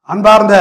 அன்பார்ந்த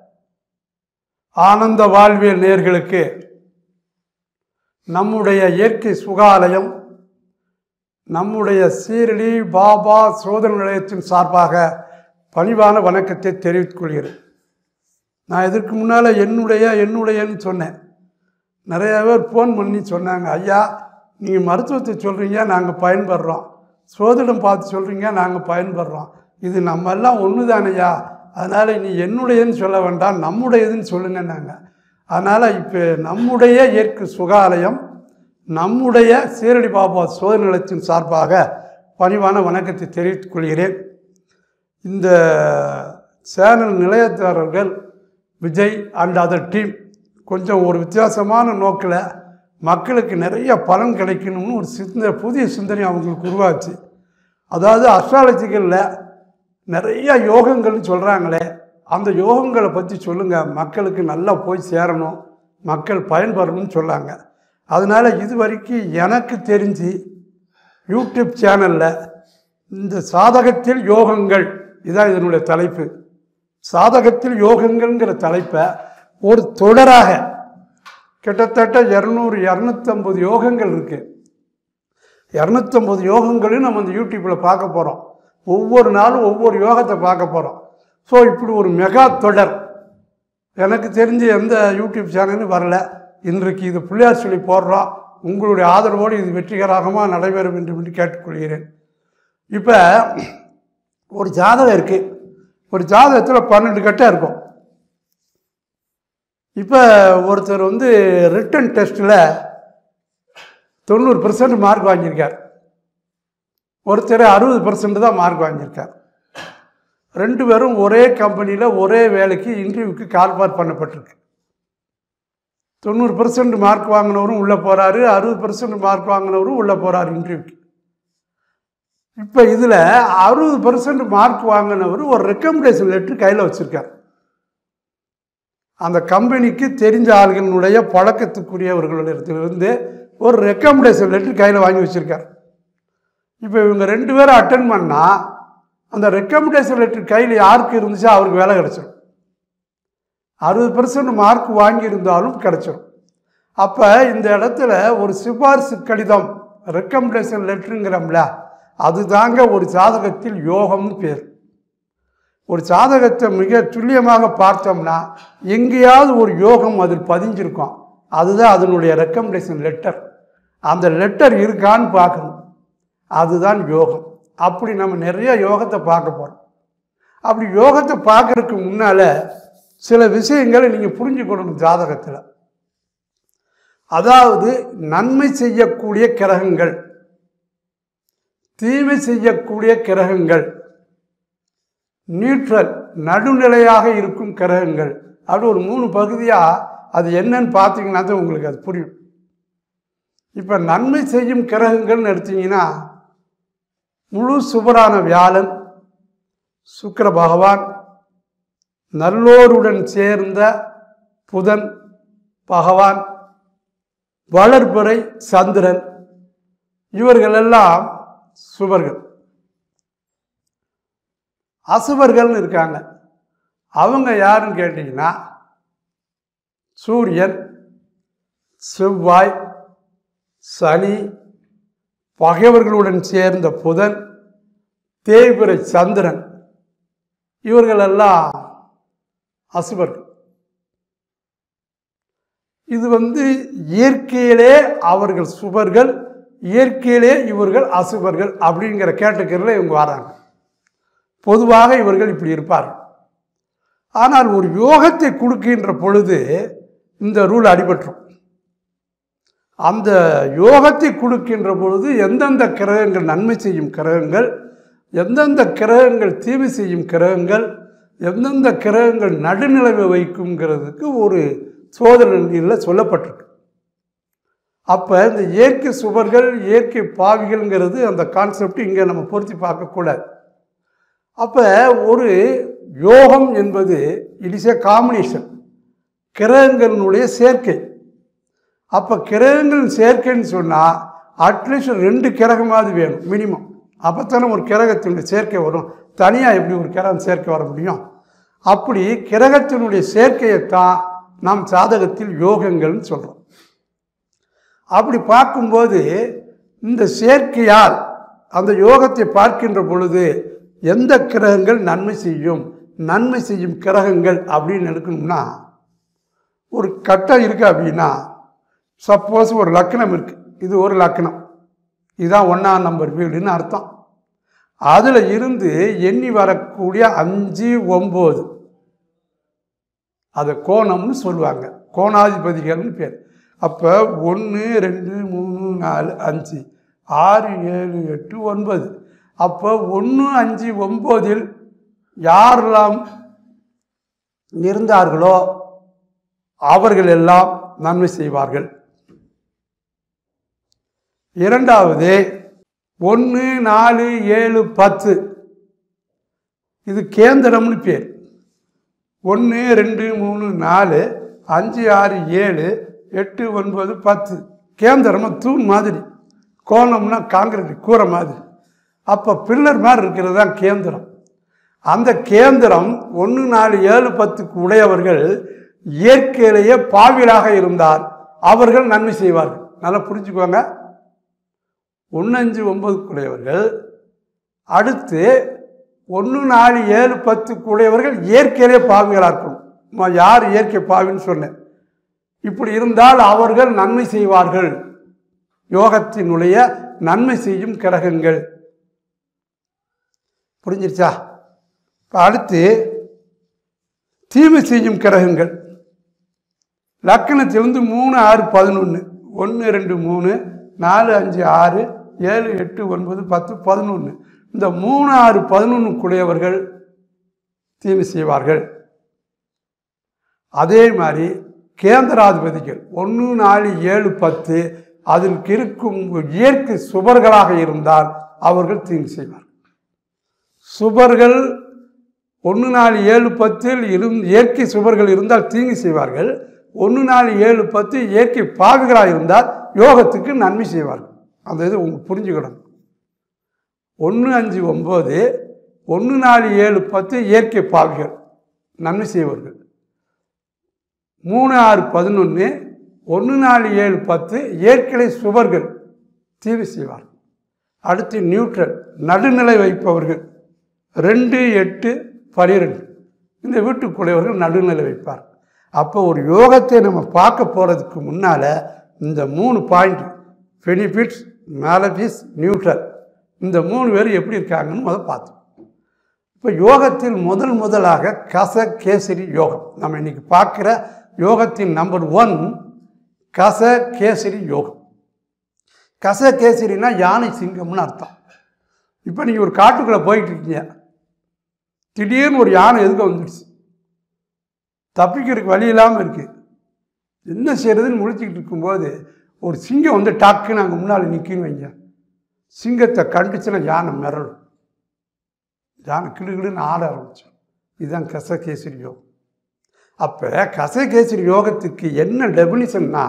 ஆனந்த வாழ்வியல் நேர்களுக்கு நம்முடைய இயற்கை சுகாலயம் நம்முடைய சீரடி பாபா சோதனை நிலையத்தின் சார்பாக பணிவான வணக்கத்தை தெரிவித்துக் கொள்கிறேன் நான் இதற்கு முன்னால் என்னுடைய என்னுடையன்னு சொன்னேன் நிறைய பேர் ஃபோன் பண்ணி சொன்னாங்க ஐயா நீங்கள் மருத்துவத்தை சொல்கிறீங்க நாங்கள் பயன்படுறோம் சோதிடம் பார்த்து சொல்கிறீங்க நாங்கள் பயன்படுறோம் இது நம்ம எல்லாம் ஒன்று தானையா அதனால் நீ என்னுடையன்னு சொல்ல வேண்டாம் நம்முடையதுன்னு சொல்லுங்க நாங்கள் அதனால் இப்போ நம்முடைய இயற்கை சுகாலயம் நம்முடைய சீரடி பாபா சோதனை நிலையத்தின் சார்பாக பணிவான வணக்கத்தை தெரிவித்துக் கொள்கிறேன் இந்த சேனல் நிலையத்தாரர்கள் விஜய் அண்ட் அதர் டீம் கொஞ்சம் ஒரு வித்தியாசமான நோக்கில் மக்களுக்கு நிறைய பலன் கிடைக்கணும்னு ஒரு சிந்த புதிய சிந்தனை அவங்களுக்கு உருவாச்சு அதாவது அஸ்ட்ராலஜிக்கலில் நிறைய யோகங்கள்னு சொல்கிறாங்களே அந்த யோகங்களை பற்றி சொல்லுங்கள் மக்களுக்கு நல்லா போய் சேரணும் மக்கள் பயன்பெறணும்னு சொன்னாங்க அதனால் இது வரைக்கும் எனக்கு தெரிஞ்சு யூடியூப் சேனலில் இந்த சாதகத்தில் யோகங்கள் இதான் இதனுடைய தலைப்பு சாதகத்தில் யோகங்கள்ங்கிற தலைப்பை ஒரு தொடராக கிட்டத்தட்ட இரநூறு இரநூத்தம்பது யோகங்கள் இருக்குது இரநூத்தம்பது யோகங்களையும் நம்ம இந்த யூடியூப்பில் பார்க்க போகிறோம் ஒவ்வொரு நாளும் ஒவ்வொரு யோகத்தை பார்க்க போகிறோம் ஸோ இப்படி ஒரு மெகா தொடர் எனக்கு தெரிஞ்ச எந்த யூடியூப் சேனலும் வரல இன்றைக்கு இது பிள்ளையார் சொல்லி போடுறோம் உங்களுடைய ஆதரவோடு இது வெற்றிகரமாக நடைபெறும் என்று என்று கேட்டுக்கொள்கிறேன் இப்போ ஒரு ஜாதகம் இருக்குது ஒரு ஜாதகத்தில் பன்னெண்டு கட்டம் இருக்கும் இப்போ ஒருத்தர் வந்து ரிட்டன் டெஸ்ட்டில் தொண்ணூறு பர்சன்ட் மார்க் வாங்கியிருக்கார் ஒருத்தர் அறுபது பர்சன்ட் தான் மார்க் வாங்கியிருக்கார் ரெண்டு பேரும் ஒரே கம்பெனியில் ஒரே வேலைக்கு இன்டர்வியூக்கு கால்பார் பண்ணப்பட்டிருக்கு தொண்ணூறு பர்சன்ட் மார்க் வாங்கினவரும் உள்ளே போகிறாரு அறுபது பர்சன்ட் மார்க் வாங்கினவரும் உள்ளே போகிறாரு இன்டர்வியூக்கு இப்போ இதில் அறுபது பர்சன்ட் மார்க் வாங்கினவர் ஒரு ரெக்கமெண்டேஷன் லெட்டர் கையில் வச்சுருக்கார் அந்த கம்பெனிக்கு தெரிஞ்ச ஆள்களுடைய பழக்கத்துக்குரியவர்களிடத்திலிருந்து ஒரு ரெக்கமெண்டேஷன் லெட்டர் கையில் வாங்கி வச்சுருக்கார் இப்போ இவங்க ரெண்டு பேரும் அட்டன் பண்ணால் அந்த ரெக்கமெண்டேஷன் லெட்டர் கையில் யாருக்கு இருந்துச்சோ அவருக்கு வேலை கிடச்சிடும் அறுபது பர்சன்ட் மார்க் வாங்கியிருந்தாலும் கிடச்சிடும் அப்போ இந்த இடத்துல ஒரு சிபாரிசு கடிதம் ரெக்கமெண்டேஷன் லெட்டருங்கிறோம்ல அது தாங்க ஒரு ஜாதகத்தில் யோகம்னு பேர் ஒரு ஜாதகத்தை மிக துல்லியமாக பார்த்தோம்னா எங்கேயாவது ஒரு யோகம் அதில் பதிஞ்சிருக்கும் அதுதான் அதனுடைய ரெக்கமெண்டேஷன் லெட்டர் அந்த லெட்டர் இருக்கான்னு பார்க்கணும் அதுதான் யோகம் அப்படி நம்ம நிறைய யோகத்தை பார்க்க போகிறோம் அப்படி யோகத்தை பார்க்கறதுக்கு முன்னால் சில விஷயங்களை நீங்கள் புரிஞ்சுக்கணும் ஜாதகத்தில் அதாவது நன்மை செய்யக்கூடிய கிரகங்கள் தீமை செய்யக்கூடிய கிரகங்கள் நியூட்ரல் நடுநிலையாக இருக்கும் கிரகங்கள் அப்படி ஒரு மூணு பகுதியாக அது என்னன்னு பார்த்தீங்கன்னா தான் உங்களுக்கு அது புரியும் இப்போ நன்மை செய்யும் கிரகங்கள்னு எடுத்தீங்கன்னா முழு சுபரான வியாழன் சுக்கிர பகவான் நல்லோருடன் சேர்ந்த புதன் பகவான் வளர்பிறை சந்திரன் இவர்களெல்லாம் சுபர்கள் அசுபர்கள்னு இருக்காங்க அவங்க யாருன்னு கேட்டிங்கன்னா சூரியன் செவ்வாய் சனி பகைவர்களுடன் சேர்ந்த புதன் தேய்பிறை சந்திரன் இவர்களெல்லாம் அசுபர்கள் இது வந்து இயற்கையிலே அவர்கள் சுபர்கள் இயற்கையிலே இவர்கள் அசுபர்கள் அப்படிங்கிற கேட்டகரியில் இவங்க வராங்க பொதுவாக இவர்கள் இப்படி இருப்பார்கள் ஆனால் ஒரு யோகத்தை கொடுக்கின்ற பொழுது இந்த ரூல் அடிபட்டுரும் அந்த யோகத்தை கொடுக்கின்ற பொழுது எந்தெந்த கிரகங்கள் நன்மை செய்யும் கிரகங்கள் எந்தெந்த கிரகங்கள் தீமை செய்யும் கிரகங்கள் எந்தெந்த கிரகங்கள் நடுநிலைமை வைக்குங்கிறதுக்கு ஒரு சோதனையில் சொல்லப்பட்டிருக்கு அப்போ இந்த இயற்கை சுவர்கள் இயற்கை பாவிகள்ங்கிறது அந்த கான்செப்ட் இங்கே நம்ம பொருத்தி பார்க்கக்கூடாது அப்போ ஒரு யோகம் என்பது இட் இஸ் ஏ காம்பினேஷன் கிரகங்களினுடைய சேர்க்கை அப்போ கிரகங்கள் சேர்க்கைன்னு சொன்னால் அட்லீஸ்ட் ரெண்டு கிரகமாவது வேணும் மினிமம் அப்போத்தானே ஒரு கிரகத்தினுடைய சேர்க்கை வரும் தனியாக எப்படி ஒரு கிரகம் சேர்க்கை வர முடியும் அப்படி கிரகத்தினுடைய சேர்க்கையைத்தான் நாம் சாதகத்தில் யோகங்கள்னு சொல்கிறோம் அப்படி பார்க்கும்போது இந்த சேர்க்கையால் அந்த யோகத்தை பார்க்கின்ற பொழுது எந்த கிரகங்கள் நன்மை செய்யும் நன்மை செய்யும் கிரகங்கள் அப்படின்னு எடுக்கணும்னா ஒரு கட்டம் இருக்கு அப்படின்னா சப்போஸ் ஒரு லக்கணம் இருக்கு இது ஒரு லக்கணம் இதுதான் ஒன்றாம் நம்பர் வீடுன்னு அர்த்தம் அதில் இருந்து எண்ணி வரக்கூடிய அஞ்சு ஒம்பது அதை கோணம்னு சொல்லுவாங்க கோணாதிபதிகள்னு பேர் அப்போ ஒன்று ரெண்டு மூணு நாலு அஞ்சு ஆறு ஏழு எட்டு ஒன்பது அப்போ ஒன்று அஞ்சு ஒம்போதில் யாரெல்லாம் இருந்தார்களோ அவர்கள் எல்லாம் நன்மை செய்வார்கள் இரண்டாவது ஒன்று நாலு ஏழு பத்து இது கேந்திரம்னு பேர் ஒன்று ரெண்டு மூணு நாலு அஞ்சு ஆறு ஏழு எட்டு ஒன்பது பத்து கேந்திரமா தூண் மாதிரி கோணம்னா காங்கிரீட் கூரை மாதிரி அப்போ பில்லர் மாதிரி இருக்கிறது தான் கேந்திரம் அந்த கேந்திரம் ஒன்று நாலு ஏழு பத்துக்கு உடையவர்கள் இயற்கையிலேயே பாவிலாக இருந்தால் அவர்கள் நன்மை செய்வார்கள் நல்லா புரிஞ்சுக்கோங்க ஒன்று அஞ்சு ஒன்பதுக்கு உடையவர்கள் அடுத்து ஒன்று நாலு ஏழு பத்துக்கு உடையவர்கள் இயற்கையிலே பாவிகளாக இருக்கணும் நான் யார் இயற்கை பாவின்னு சொன்னேன் இப்படி இருந்தால் அவர்கள் நன்மை செய்வார்கள் யோகத்தினுடைய நன்மை செய்யும் கிரகங்கள் புரிஞ்சிருச்சா இப்போ அடுத்து தீமை செய்யும் கிரகங்கள் லக்கணத்திலிருந்து மூணு ஆறு பதினொன்று ஒன்று ரெண்டு மூணு நாலு அஞ்சு ஆறு ஏழு எட்டு ஒன்பது பத்து பதினொன்று இந்த மூணு ஆறு பதினொன்றுக்குடையவர்கள் தீமை செய்வார்கள் அதே மாதிரி கேந்திராதிபதிகள் ஒன்று நாலு ஏழு பத்து அதில் இருக்கும் இயற்கை சுபர்களாக இருந்தால் அவர்கள் தீங்கு செய்வார்கள் சுபர்கள் ஒன்று நாலு ஏழு பத்தில் இருந் இயற்கை சுபர்கள் இருந்தால் தீங்கு செய்வார்கள் ஒன்று நாலு ஏழு பத்து இயற்கை பாவிகளாக இருந்தால் யோகத்துக்கு நன்மை செய்வார்கள் அந்த இது உங்களுக்கு புரிஞ்சுக்கணும் ஒன்று அஞ்சு ஒம்பது ஒன்று நாலு ஏழு பத்து இயற்கை பாவிகள் நன்மை செய்வார்கள் மூணு ஆறு பதினொன்று ஒன்று நாலு ஏழு பத்து இயற்கை சுவர்கள் தீவு செய்வார்கள் அடுத்து நியூட்ரல் நடுநிலை வைப்பவர்கள் ரெண்டு எட்டு பனிரெண்டு இந்த வீட்டுக்குடையவர்கள் நடுநிலை வைப்பார் அப்போ ஒரு யோகத்தை நம்ம பார்க்க போகிறதுக்கு முன்னால் இந்த மூணு பாயிண்ட் பெனிஃபிட்ஸ் மேலபிஸ் நியூட்ரல் இந்த மூணு பேர் எப்படி இருக்காங்கன்னு முதல் பார்த்தோம் இப்போ யோகத்தில் முதல் முதலாக கச கேசரி யோகம் நம்ம இன்னைக்கு பார்க்குற யோகத்தின் நம்பர் ஒன் கச கேசரி யோகம் கச கேசரினா யானை சிங்கம்னு அர்த்தம் இப்போ நீங்கள் ஒரு காட்டுக்குள்ளே போயிட்டு இருக்கீங்க திடீர்னு ஒரு யானை எதுக்க வந்துடுச்சு தப்பிக்கிறதுக்கு வழி இல்லாமல் இருக்குது என்ன செய்யறதுன்னு முழிச்சிக்கிட்டு இருக்கும்போது ஒரு சிங்கம் வந்து டக்குன்னு அங்கே முன்னால் நிற்கின்னு வைங்க சிங்கத்தை கண்டுச்சுன்னா யானை மிரளும் யானை கிடுகிடுன்னு ஆட ஆரம்பிச்சோம் இதுதான் கசகேசரி யோகம் அப்போ கசகேசரி யோகத்துக்கு என்ன டெபினிஷன்னா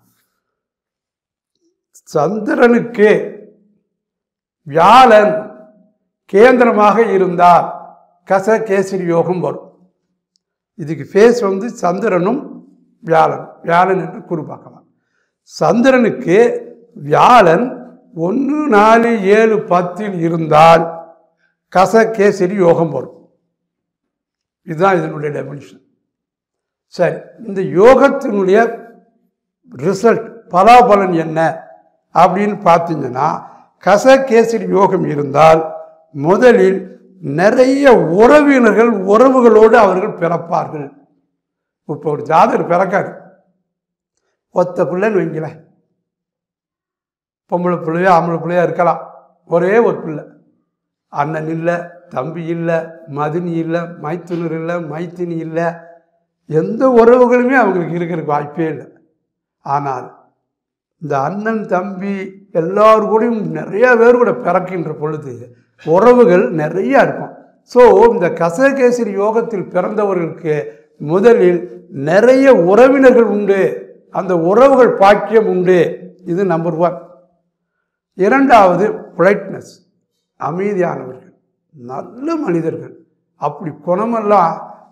சந்திரனுக்கு வியாழன் கேந்திரமாக இருந்தால் கசகேசரி யோகம் வரும் இதுக்கு ஃபேஸ் வந்து சந்திரனும் வியாழன் வியாழன் என்று குறிப்பாக்கலாம் சந்திரனுக்கு வியாழன் ஒன்று நாலு ஏழு பத்தில் இருந்தால் கசகேசரி யோகம் வரும் இதுதான் இதனுடைய டெபினிஷன் சரி இந்த யோகத்தினுடைய ரிசல்ட் பலாபலன் என்ன அப்படின்னு பார்த்தீங்கன்னா கசகேசரி யோகம் இருந்தால் முதலில் நிறைய உறவினர்கள் உறவுகளோடு அவர்கள் பிறப்பார்கள் இப்போ ஒரு ஜாதகர் பிறக்காரு ஒத்த பிள்ளைன்னு வைங்களேன் பொம்பளை பிள்ளையோ ஆம்பளை பிள்ளையோ இருக்கலாம் ஒரே ஒரு பிள்ளை அண்ணன் இல்லை தம்பி இல்லை மதினி இல்லை மைத்துனர் இல்லை மைத்தினி இல்லை எந்த உறவுகளுமே அவங்களுக்கு இருக்கிறதுக்கு வாய்ப்பே இல்லை ஆனால் இந்த அண்ணன் தம்பி எல்லாரு கூடயும் நிறைய பேர் கூட பிறக்கின்ற பொழுது உறவுகள் நிறைய இருக்கும் ஸோ இந்த கசகேசரி யோகத்தில் பிறந்தவர்களுக்கு முதலில் நிறைய உறவினர்கள் உண்டு அந்த உறவுகள் பாக்கியம் உண்டு இது நம்பர் ஒன் இரண்டாவது பொலைட்னஸ் அமைதியானவர்கள் நல்ல மனிதர்கள் அப்படி குணமெல்லாம்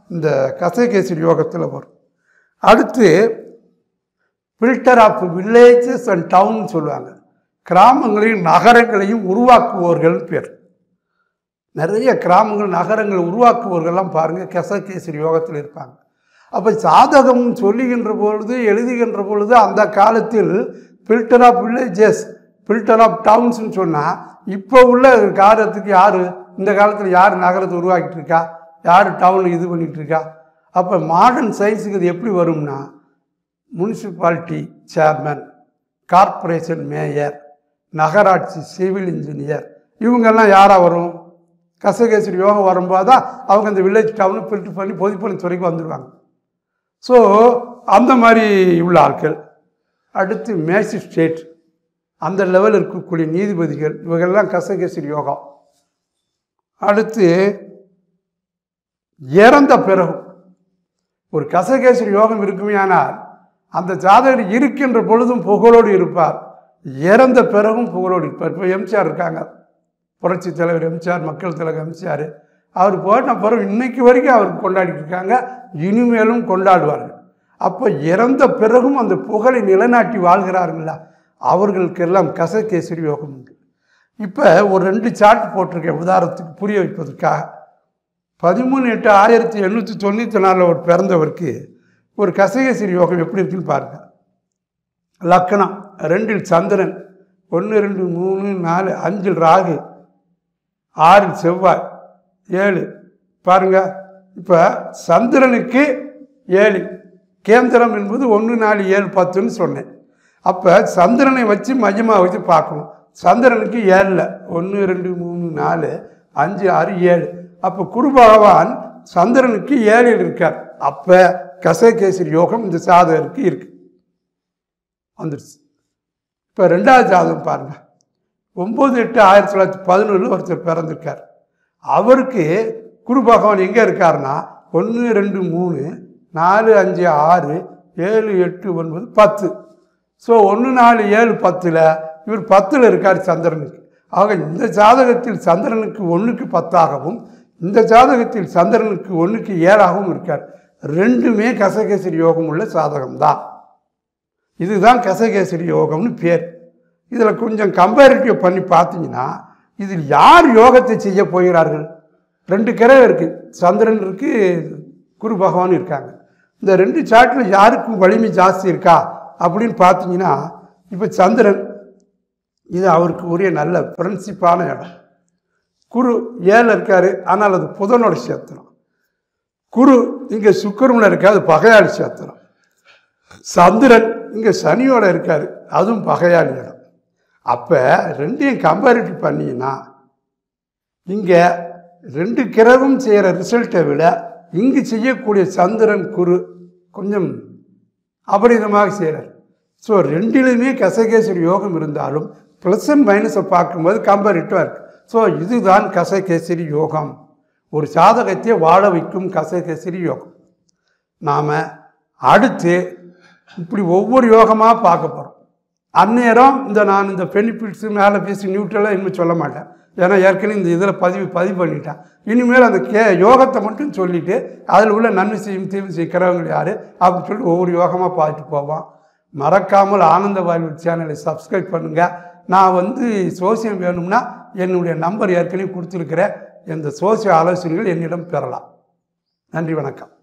இந்த கசகேசரி யோகத்தில் வரும் அடுத்து filter of villages and town சொல்லுவாங்க கிராமங்களையும் நகரங்களையும் உருவாக்குவோர்கள் பேர் நிறைய கிராமங்கள் நகரங்கள் உருவாக்குவோர்கள்லாம் பாருங்கள் கசகேசரி யோகத்தில் இருப்பாங்க அப்போ சாதகம் சொல்லுகின்ற பொழுது எழுதுகின்ற பொழுது அந்த காலத்தில் filter of villages filter of டவுன்ஸ்னு சொன்னால் இப்போ உள்ள காலத்துக்கு யார் இந்த காலத்தில் யார் நகரத்தை உருவாக்கிட்டு இருக்கா யார் டவுன் இது பண்ணிகிட்டு இருக்கா அப்போ மாடர்ன் சயின்ஸுக்கு இது எப்படி வரும்னா முனிசிபாலிட்டி சேர்மன் கார்ப்பரேஷன் மேயர் நகராட்சி சிவில் இன்ஜினியர் இவங்கெல்லாம் யாராக வரும் கசகேசரி யோகம் வரும்போது தான் அவங்க இந்த வில்லேஜ் டவுனு ஃபில்டர் பண்ணி பொதுப்பணி துறைக்கு வந்துடுவாங்க ஸோ அந்த மாதிரி உள்ள ஆட்கள் அடுத்து மேஜிஸ்ட்ரேட் அந்த லெவலில் இருக்கக்கூடிய நீதிபதிகள் இவங்கெல்லாம் கசகேசரி யோகம் அடுத்து இறந்த பிறகு ஒரு கசகேசரி யோகம் இருக்குமே ஆனால் அந்த ஜாதகர் இருக்கின்ற பொழுதும் புகழோடு இருப்பார் இறந்த பிறகும் புகழோடு இருப்பார் இப்போ எம்ஜிஆர் இருக்காங்க புரட்சி தலைவர் எம்ஜிஆர் மக்கள் தலைவர் எம்ஜிஆர் அவர் போன பிறகு இன்னைக்கு வரைக்கும் அவர் கொண்டாடிட்டு இருக்காங்க இனிமேலும் கொண்டாடுவார்கள் அப்போ இறந்த பிறகும் அந்த புகழை நிலைநாட்டி வாழ்கிறார்களா அவர்களுக்கெல்லாம் கசகேசரி யோகம் உண்டு இப்போ ஒரு ரெண்டு சார்ட் போட்டிருக்கேன் உதாரணத்துக்கு புரிய வைப்பதற்காக பதிமூணு எட்டு ஆயிரத்தி எண்ணூற்றி தொண்ணூற்றி நாலில் ஒரு பிறந்தவருக்கு ஒரு கசகேசரி யோகம் எப்படி இருக்குன்னு பாருங்கள் லக்கணம் ரெண்டில் சந்திரன் ஒன்று ரெண்டு மூணு நாலு அஞ்சில் ராகு ஆறில் செவ்வாய் ஏழு பாருங்க இப்போ சந்திரனுக்கு ஏழு கேந்திரம் என்பது ஒன்று நாலு ஏழு பத்துன்னு சொன்னேன் அப்போ சந்திரனை வச்சு மையமாக வச்சு பார்க்கணும் சந்திரனுக்கு ஏழில் ஒன்று ரெண்டு மூணு நாலு அஞ்சு ஆறு ஏழு அப்போ குரு பகவான் சந்திரனுக்கு ஏழில் இருக்கார் அப்போ கசகேசரி யோகம் இந்த சாதகருக்கு இருக்கு வந்துடுச்சு இப்போ ரெண்டாவது ஜாதகம் பாருங்க ஒம்பது எட்டு ஆயிரத்தி தொள்ளாயிரத்தி பதினொன்றில் ஒருத்தர் பிறந்திருக்கார் அவருக்கு குரு பகவான் எங்கே இருக்காருன்னா ஒன்று ரெண்டு மூணு நாலு அஞ்சு ஆறு ஏழு எட்டு ஒன்பது பத்து ஸோ ஒன்று நாலு ஏழு பத்தில் இவர் பத்தில் இருக்கார் சந்திரனுக்கு ஆக இந்த ஜாதகத்தில் சந்திரனுக்கு ஒன்றுக்கு பத்தாகவும் இந்த ஜாதகத்தில் சந்திரனுக்கு ஒன்றுக்கு ஏழாகவும் இருக்கார் ரெண்டுமே கசகேசரி யோகம் உள்ள சாதகம்தான் இதுதான் கசகேசரி யோகம்னு பேர் இதில் கொஞ்சம் கம்பேரிட்டிவ் பண்ணி பார்த்தீங்கன்னா இதில் யார் யோகத்தை செய்ய போகிறார்கள் ரெண்டு கிரகம் இருக்குது சந்திரன் இருக்குது குரு பகவான் இருக்காங்க இந்த ரெண்டு சாட்டில் யாருக்கு வலிமை ஜாஸ்தி இருக்கா அப்படின்னு பார்த்தீங்கன்னா இப்போ சந்திரன் இது அவருக்கு உரிய நல்ல ஃப்ரெண்ட்ஷிப்பான இடம் குரு ஏழில் இருக்கார் ஆனால் அது புதனோட சேத்திரம் குரு இங்கே சுக்கரனில் இருக்காது அது பகையாளி சேத்திரம் சந்திரன் இங்கே சனியோட இருக்கார் அதுவும் பகையாளி இடம் அப்போ ரெண்டையும் கம்பேரிட்டிவ் பண்ணிங்கன்னா இங்கே ரெண்டு கிரகம் செய்கிற ரிசல்ட்டை விட இங்கு செய்யக்கூடிய சந்திரன் குரு கொஞ்சம் அபரிதமாக செய்கிறார் ஸோ ரெண்டிலுமே கசகேசரி யோகம் இருந்தாலும் ப்ளஸ் அண்ட் மைனஸை பார்க்கும்போது கம்பேரிட்டிவாக இருக்குது ஸோ இதுதான் கசகேசரி யோகம் ஒரு சாதகத்தை வாழ வைக்கும் கசகேசரி யோகம் நாம் அடுத்து இப்படி ஒவ்வொரு யோகமாக பார்க்க போகிறோம் அந்நேரம் இந்த நான் இந்த பெனிஃபிட்ஸு மேலே பேசி நியூட்ரலாக இன்னும் சொல்ல மாட்டேன் ஏன்னா ஏற்கனவே இந்த இதில் பதிவு பதிவு பண்ணிட்டேன் இனிமேல் அந்த கே யோகத்தை மட்டும் சொல்லிவிட்டு அதில் உள்ள நன்மை செய்யும் தீமை செய்கிறவங்க யார் அப்படின்னு சொல்லிட்டு ஒவ்வொரு யோகமாக பார்த்துட்டு போவோம் மறக்காமல் ஆனந்த வாழ்வு சேனலை சப்ஸ்கிரைப் பண்ணுங்கள் நான் வந்து சோசியம் வேணும்னா என்னுடைய நம்பர் ஏற்கனவே கொடுத்துருக்கிறேன் இந்த சோசிய ஆலோசனைகள் என்னிடம் பெறலாம் நன்றி வணக்கம்